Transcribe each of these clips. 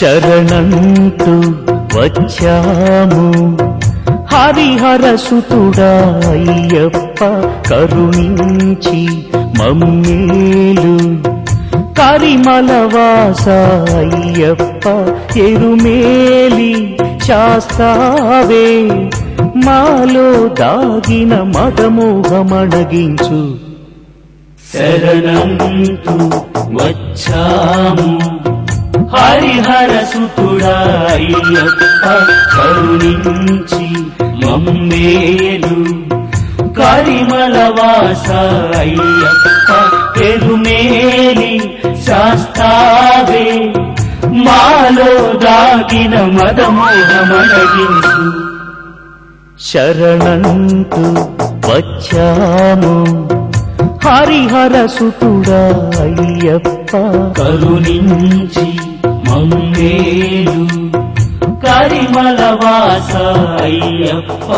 శరణంటూ వచ్చాము హరిహర సుతుడా అయ్యప్ప కరుణించి మమ్మేలు కరిమల వాస అయ్యప్ప ఎరుమేలి శాస్తావే మాలో దాగిన మదమోహమణగించు శరణంతు వచ్చాము హరిహర సుతుడా అయ్యప్ప కరుణించి మమ్మేలు కరిమల వాస అయ్యప్ప పెరుమేలి శాస్తావే మాలో దాగిన మదమోహమడగించు శరణంతు వచ్చాము హరిహర సుతుడా అయ్యప్ప కరుణించి మమ్మేలు కరిమల వాస అయ్యప్ప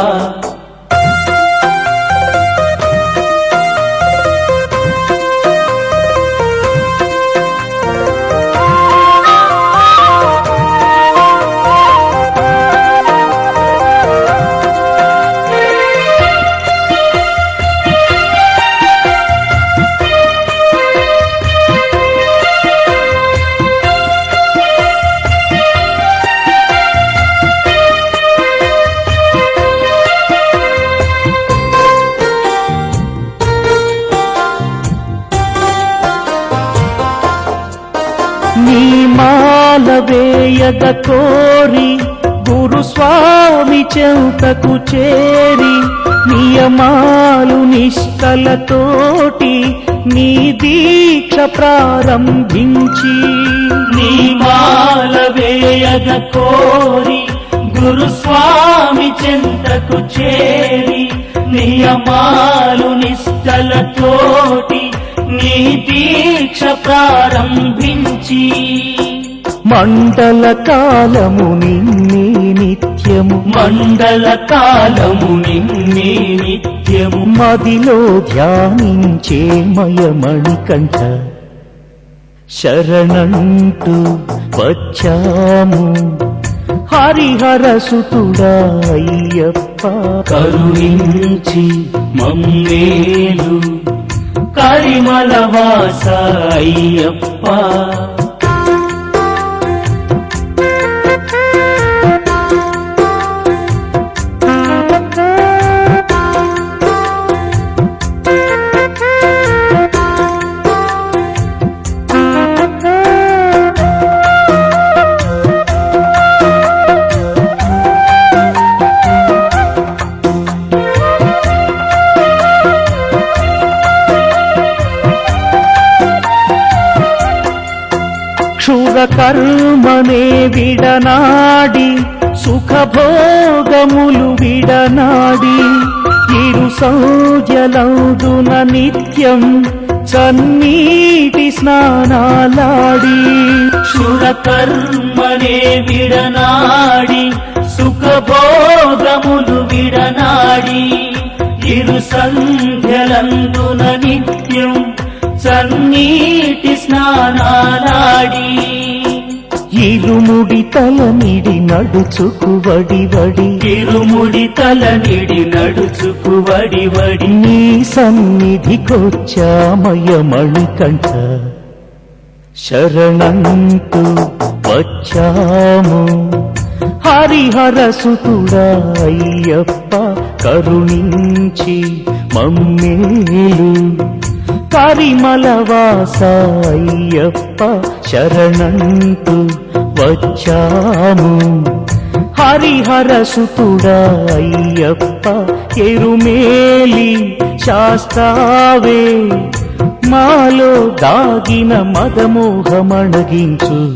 నీ మాల వేయగ కోరి గురుస్వామి చెంతకు చేరి నియమాలు నిష్టలతోటి నీ దీక్ష ప్రారంభించి నీ మాల వేయగ కోరి గురుస్వామి చెంతకు చేరి నియమాలు నిష్టలతోటి నీ దీక్ష ప్రారంభించి మండల కాలము నిన్నే నిత్యము మండల కాలము నిన్నే నిత్యము మదిలో ధ్యానించే మయమణికంఠ శరణంటూ వచ్చాము హరిహర సుతుడా అయ్యప్ప కరుణించి మమ్మేలు కరిమల వాస అయ్యప్ప క్షుర కర్మనే విడనాడి సుఖభోగములు విడనాడి ఇరు సంధ్యలందున నిత్యం చన్నీటి స్నానాలాడి శుర కర్మనే విడనాడి సుఖభోగములు విడనాడి ఇరు సంధ్యలందున నిత్యం సన్నీటి స్నానాలాడి ఇరుముడి తలనిడి నడుచుకు వడి వడి ఇరుముడి తల నిడి నడుచుకు వడి వడి నీ సన్నిధికొచ్చామయమణికంఠ శరణంతు వచ్చాము హరిహర సుతుడా అయ్యప్ప కరుణించి మమ్మేలు కరిమల వాస అయ్యప్ప శరణంతు వచ్చాము హరిహర సుతుడా అయ్యప్ప ఎరుమేలి శాస్తావే మాలో దాగిన మదమోహమణగించు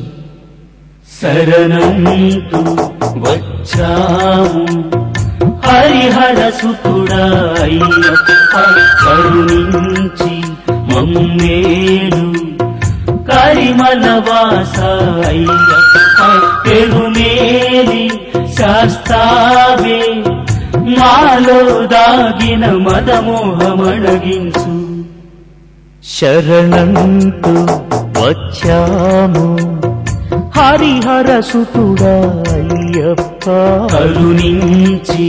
శరణంతు వచ్చాము హరిహర సుతుడా అయ్యప్ప కరుణించి మమ్మేలు కరిమల వాస అయ్యప్ప పెరుమేలి శాస్తావే మాలో దాగిన మదమోహమణగించు శరణంతు వచ్చాము హరిహర సుతుడా అయ్యప్ప కరుణించి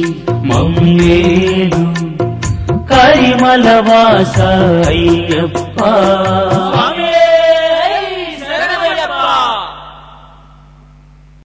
మమ్మేలు కరిమల వాస అయ్యప్ప